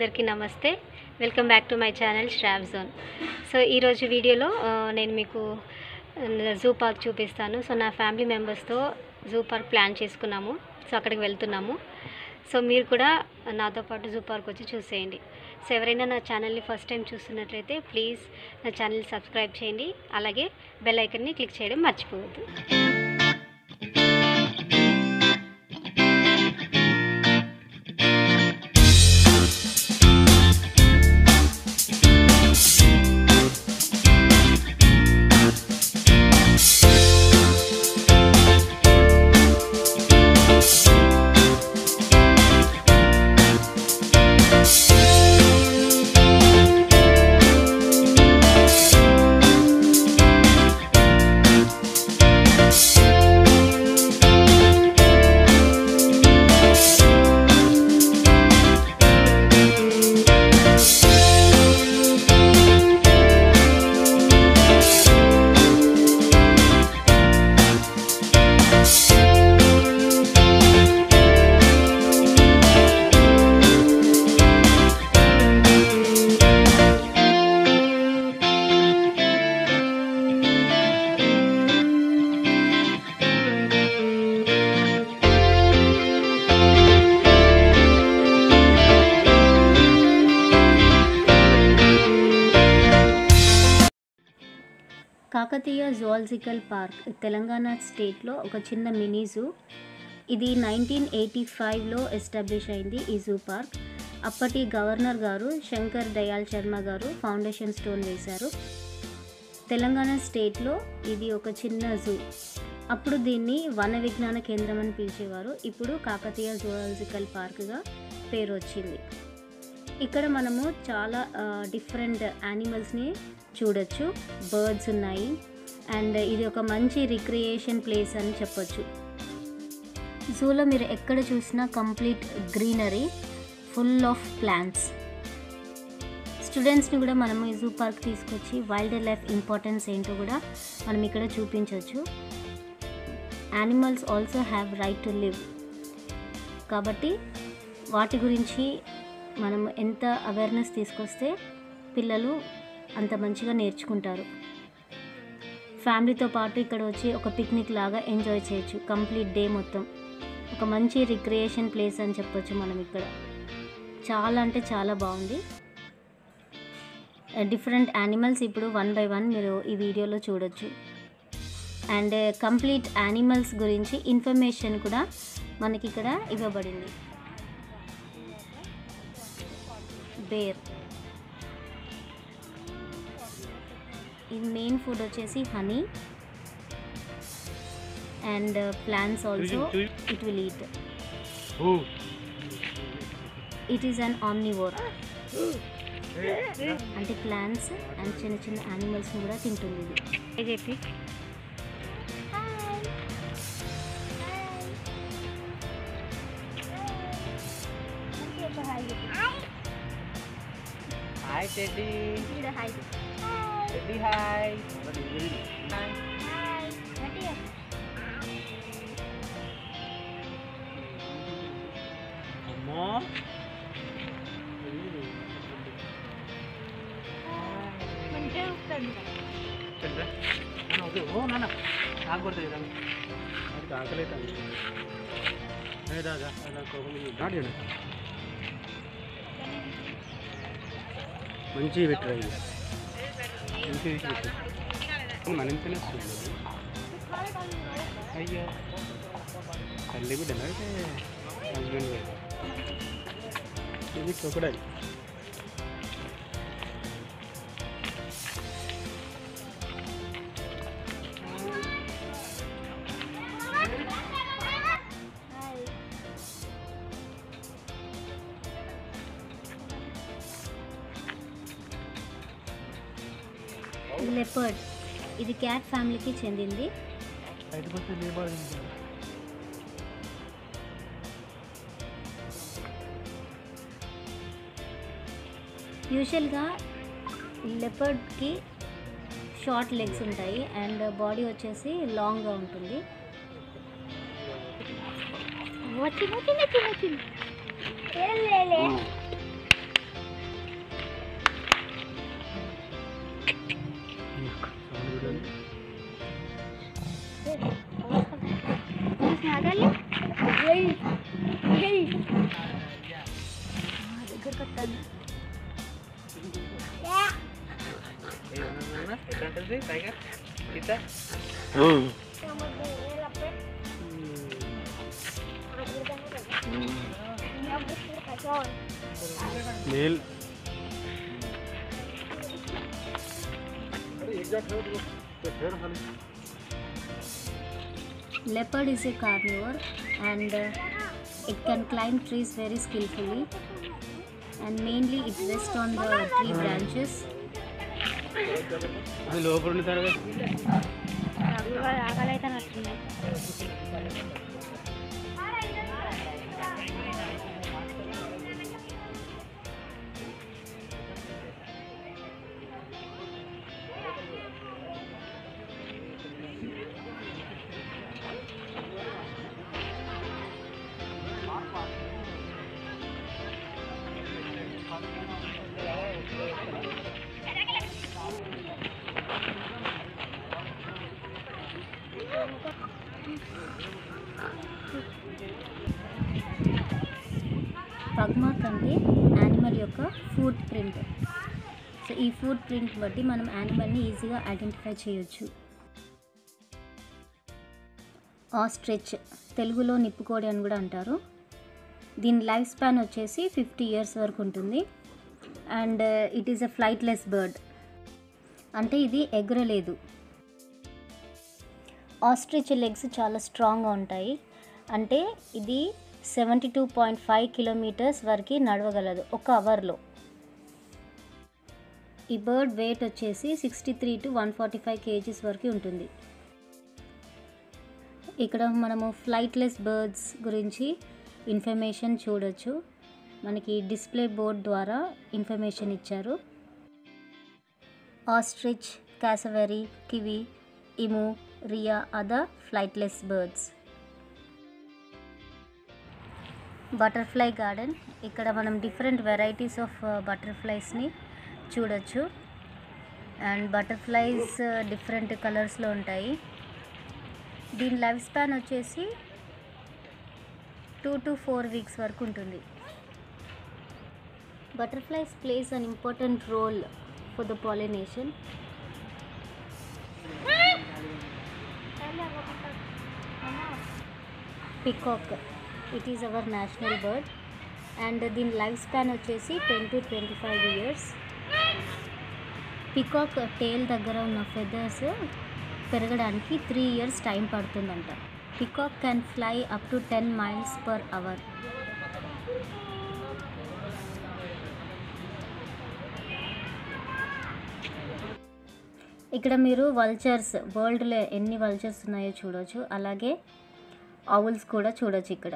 అందరికీ నమస్తే welcome back to my channel Shrav zone so ఈరోజు వీడియోలో ఆ, నేను మీకు జూ పార్క్ చూపిస్తాను సో నా ఫ్యామిలీ మెంబర్స్తో జూ పార్క్ ప్లాన్ చేసుకున్నాము సో అక్కడికి వెళ్తున్నాము సో మీరు కూడా నాతో పాటు జూ పార్క్ వచ్చి చూసేయండి సో ఎవరైనా నా ఛానల్ని ఫస్ట్ టైం చూస్తున్నట్లయితే ప్లీజ్ నా ఛానల్ సబ్స్క్రైబ్ చేయండి అలాగే బెల్ ఐకన్ని క్లిక్ చేయడం మర్చిపోవద్దు కాకతీయ జువాలజికల్ పార్క్ తెలంగాణ స్టేట్లో ఒక చిన్న మినీ జూ ఇది నైన్టీన్ ఎయిటీ ఫైవ్లో ఎస్టాబ్లిష్ అయింది ఈ జూ పార్క్ అప్పటి గవర్నర్ గారు శంకర్ దయాల్ శర్మ గారు ఫౌండేషన్ స్టోన్ వేశారు తెలంగాణ స్టేట్లో ఇది ఒక చిన్న జూ అప్పుడు దీన్ని వన విజ్ఞాన కేంద్రం అని పిలిచేవారు ఇప్పుడు కాకతీయ జువాలజికల్ పార్క్గా పేరు వచ్చింది ఇక్కడ మనము చాలా డిఫరెంట్ యానిమల్స్ని చూడొచ్చు బర్డ్స్ ఉన్నాయి అండ్ ఇది ఒక మంచి రిక్రియేషన్ ప్లేస్ అని చెప్పొచ్చు జూలో మీరు ఎక్కడ చూసినా complete greenery full of plants స్టూడెంట్స్ని కూడా మనము ఈ జూ పార్క్ తీసుకొచ్చి వైల్డ్ లైఫ్ ఇంపార్టెన్స్ ఏంటో కూడా మనం ఇక్కడ చూపించవచ్చు animals also have right to live కాబట్టి వాటి గురించి మనం ఎంత అవేర్నెస్ తీసుకొస్తే పిల్లలు అంత మంచిగా నేర్చుకుంటారు ఫ్యామిలీతో పాటు ఇక్కడ వచ్చి ఒక పిక్నిక్ లాగా ఎంజాయ్ చేయొచ్చు కంప్లీట్ డే మొత్తం ఒక మంచి రిక్రియేషన్ ప్లేస్ అని చెప్పొచ్చు మనం ఇక్కడ చాలా అంటే చాలా బాగుంది డిఫరెంట్ యానిమల్స్ ఇప్పుడు వన్ బై వన్ మీరు ఈ వీడియోలో చూడొచ్చు అండ్ కంప్లీట్ యానిమల్స్ గురించి ఇన్ఫర్మేషన్ కూడా మనకి ఇక్కడ ఇవ్వబడింది బేర్ ఇది మెయిన్ ఫుడ్ వచ్చేసి honey and plants also it will eat it is an omnivore అంటే ప్లాంట్స్ అండ్ చిన్న చిన్న యానిమల్స్ని కూడా తింటుంది ఇది చెప్పి హాయ్ టెడ్డీ టెడ్డీ హాయ్ అమ్మో ఓ నాన్న నాకు కొడుతుంది కదా అది ఆకలేదు దాదా దాడి మంచి పెట్టరా ఇది మంచి తీసి పెట్టు మన ఇంతనే వస్తుంది అయ్యో తల్లి బిడ్డనా అయితే హస్బెండ్ ఇది క్రొకడైల్ లెపర్డ్ ఇది క్యాట్ ఫ్యామిలీకి చెందింది బయటకు వస్తే లేబాడు యూజువల్గా లెపర్డ్కి షార్ట్ లెగ్స్ ఉంటాయి అండ్ బాడీ వచ్చేసి లాంగ్గా ఉంటుంది వచ్చింది వచ్చింది వచ్చింది వచ్చింది దగ్గరకు వస్తాను ఎట్లా ఉంటుంది టైగర్ సీత నీల్ Leopard is a carnivore and uh, it can climb trees very skillfully and mainly it rests on the tree branches. అది లోపల ఉన్న తర్వాత పగ్ మార్క్ అంటే యానిమల్ యొక్క ఫుట్ ప్రింట్ సో ఈ ఫుట్ ప్రింట్ బట్టి మనం యానిమల్ని ఈజీగా ఐడెంటిఫై చేయొచ్చు ఆస్ట్రిచ్ తెలుగులో నిప్పుకోడి అని కూడా అంటారు దీని లైఫ్ స్పాన్ వచ్చేసి ఫిఫ్టీ ఇయర్స్ వరకు ఉంటుంది and it is a flightless bird అంటే ఇది ఎగరలేదు ఆస్ట్రిచ్ లెగ్స్ చాలా స్ట్రాంగ్గా ఉంటాయి అంటే ఇది seventy two point five kilometres వరకు నడవగలదు ఒక అవర్లో ఈ బర్డ్ వెయిట్ వచ్చేసి sixty three to one forty five kgs వరకు ఉంటుంది ఇక్కడ మనము ఫ్లైట్లెస్ బర్డ్స్ గురించి ఇన్ఫర్మేషన్ చూడొచ్చు మనకి డిస్ప్లే బోర్డ్ ద్వారా ఇన్ఫర్మేషన్ ఇచ్చారు ostrich cassowary kiwi emu rhea other flightless birds butterfly garden ఇక్కడ మనం డిఫరెంట్ వెరైటీస్ ఆఫ్ బటర్ఫ్లైస్ని చూడొచ్చు అండ్ బటర్ఫ్లైస్ డిఫరెంట్ కలర్స్లో ఉంటాయి దీని లైఫ్ స్పాన్ వచ్చేసి టూ టు ఫోర్ వీక్స్ వరకు ఉంటుంది butterflies plays an important role for the pollination peacock it is our national bird and దీని లైఫ్ స్పాన్ వచ్చేసి ten to twenty five years peacock tail దగ్గర ఉన్న ఫెదర్స్ పెరగడానికి three years time పడుతుందంట peacock can fly up to ten miles per hour ఇక్కడ మీరు vultures వరల్డ్లో ఎన్ని వల్చర్స్ ఉన్నాయో చూడొచ్చు అలాగే ఆవుల్స్ కూడా చూడొచ్చు ఇక్కడ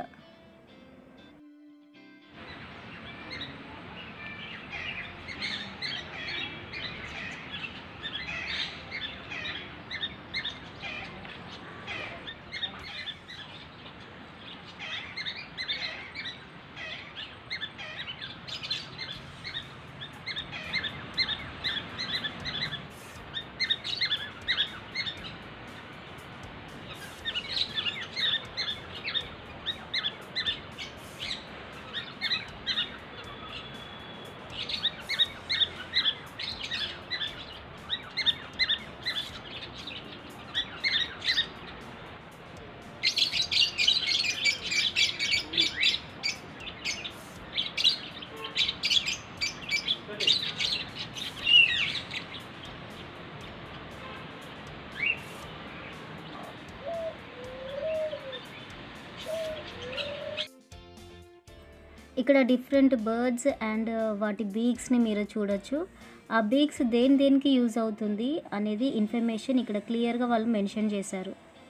ఇక్కడ డిఫరెంట్ బర్డ్స్ అండ్ వాటి బీక్స్ని మీరు చూడొచ్చు ఆ బీక్స్ దేని దేనికి యూజ్ అవుతుంది అనేది ఇన్ఫర్మేషన్ ఇక్కడ క్లియర్గా వాళ్ళు మెన్షన్ చేశారు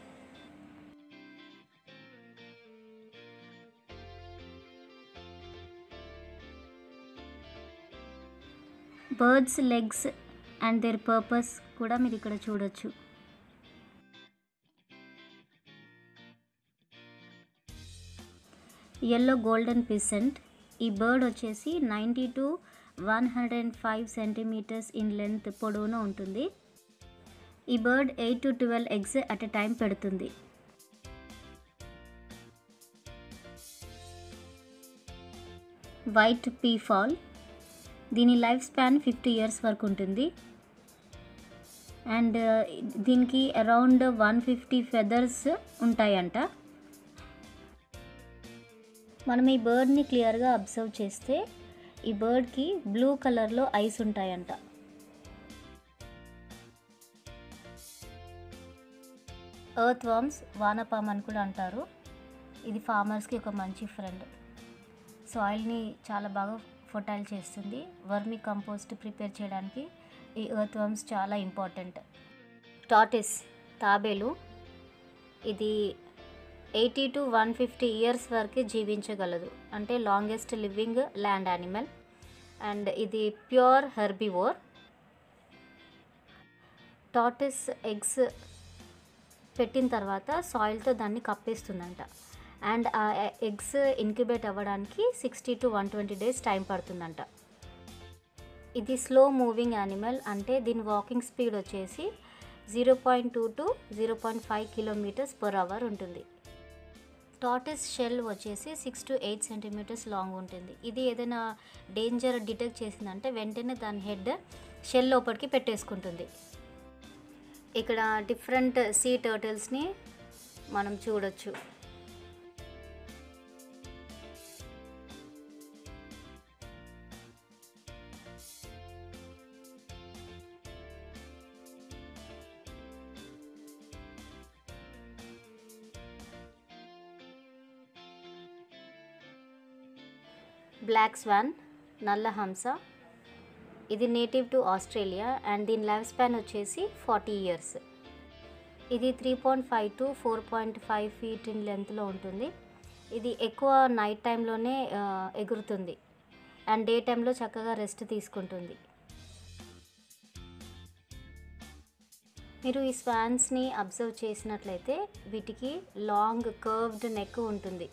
birds legs and their purpose కూడా మీరు ఇక్కడ చూడొచ్చు ఎల్లో గోల్డెన్ పిసెంట్ ఈ బర్డ్ వచ్చేసి ninety to one hundred and five centimetres in length పొడవున ఉంటుంది ఈ bird eight to twelve eggs at a time పెడుతుంది వైట్ పీ ఫాల్ దీని లైఫ్ స్పాన్ ఫిఫ్టీ ఇయర్స్ వరకు ఉంటుంది అండ్ దీనికి అరౌండ్ వన్ ఫిఫ్టీ ఫెదర్స్ ఉంటాయంట మనం ఈ బర్డ్ని క్లియర్గా అబ్జర్వ్ చేస్తే ఈ బర్డ్కి బ్లూ కలర్లో ఐస్ ఉంటాయంట ఎర్త్ వామ్స్ వానపామ్ అని కూడా అంటారు ఇది ఫార్మర్స్కి ఒక మంచి ఫ్రెండ్ సాయిల్ని చాలా బాగా ఫర్టైల్ చేస్తుంది వర్మి కంపోస్ట్ ప్రిపేర్ చేయడానికి ఈ ఎర్త్ వామ్స్ చాలా ఇంపార్టెంట్ టాటిస్ తాబేలు ఇది eighty to one fifty years వరకు జీవించగలదు అంటే longest living land animal and ఇది ప్యూర్ హెర్బివోర్ టాటిస్ ఎగ్స్ పెట్టిన తర్వాత సాయిల్తో దాన్ని కప్పేస్తుందంట అండ్ ఆ ఎగ్స్ ఇంక్యుబేట్ అవ్వడానికి sixty to one twenty days time పడుతుందంట ఇది స్లో మూవింగ్ యానిమల్ అంటే దీని వాకింగ్ స్పీడ్ వచ్చేసి zero point two to zero point five kilometres per hour ఉంటుంది టాటిస్ షెల్ వచ్చేసి six to eight centimetres long ఉంటుంది ఇది ఏదైనా డేంజర్ డిటెక్ట్ చేసిందంటే వెంటనే దాని హెడ్ షెల్ లోపలికి పెట్టేసుకుంటుంది ఇక్కడ డిఫరెంట్ సీ టర్టిల్స్ని మనం చూడొచ్చు బ్లాక్ స్వాన్ నల్ల హంస ఇది నేటివ్ టు ఆస్ట్రేలియా అండ్ దీని లైఫ్ స్పాన్ వచ్చేసి ఫార్టీ ఇయర్స్ ఇది three point five to four point five feet in లెంత్లో ఉంటుంది ఇది ఎక్కువ నైట్ టైంలోనే ఎగురుతుంది అండ్ డే టైంలో చక్కగా రెస్ట్ తీసుకుంటుంది మీరు ఈ స్వాన్స్ని అబ్జర్వ్ చేసినట్లయితే వీటికి లాంగ్ కర్వ్డ్ నెక్ ఉంటుంది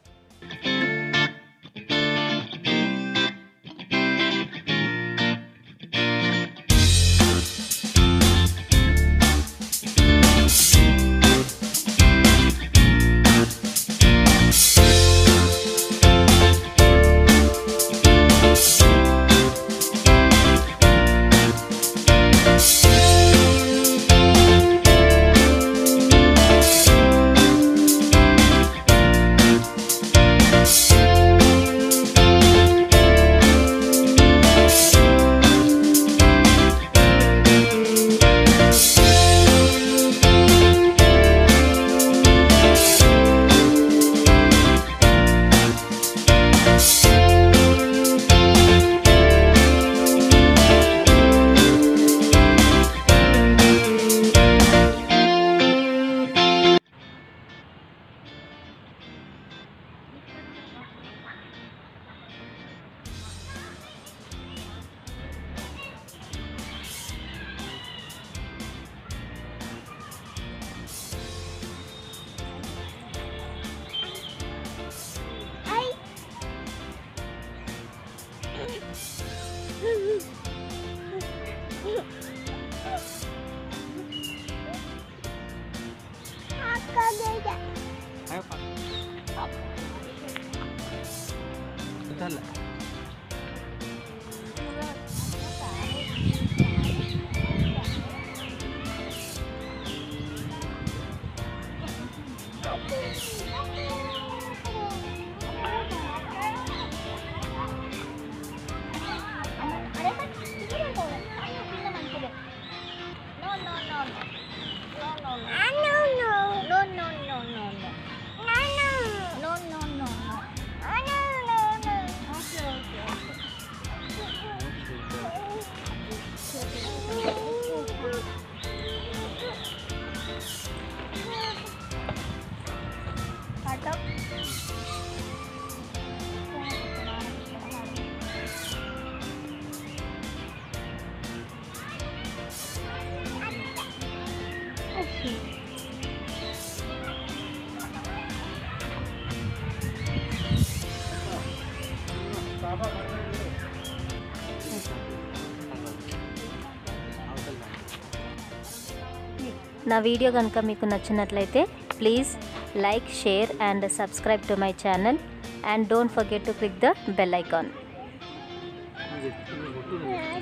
ayo pak betul lah నా వీడియో కనుక మీకు నచ్చినట్లయితే please like share and subscribe to my channel and don't forget to click the bell icon. ఇది- ఇది కొట్టు.